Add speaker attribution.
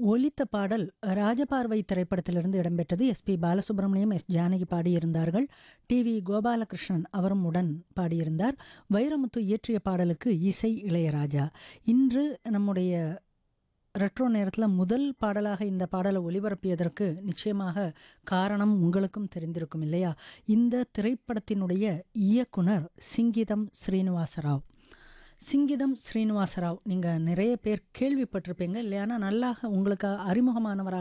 Speaker 1: ஒலித்த பாடல் ராஜபார்வை திரைப்படத்திலிருந்து இடம்பெற்றது எஸ்பி பாலசுப்ரமணியம் எஸ் ஜானகி பாடியிருந்தார்கள் டி வி கோபாலகிருஷ்ணன் அவரும் உடன் பாடியிருந்தார் வைரமுத்து இயற்றிய பாடலுக்கு இசை இளையராஜா இன்று நம்முடைய ரெட்ரோ நேரத்தில் முதல் பாடலாக இந்த பாடலை ஒளிபரப்பியதற்கு நிச்சயமாக காரணம் உங்களுக்கும் தெரிந்திருக்கும் இல்லையா இந்த திரைப்படத்தினுடைய இயக்குனர் சிங்கிதம் ஸ்ரீனிவாசராவ் சிங்கிதம் ஸ்ரீனிவாசராவ் நீங்கள் நிறைய பேர் கேள்விப்பட்டிருப்பீங்க இல்லையானா நல்லா உங்களுக்கு அறிமுகமானவராக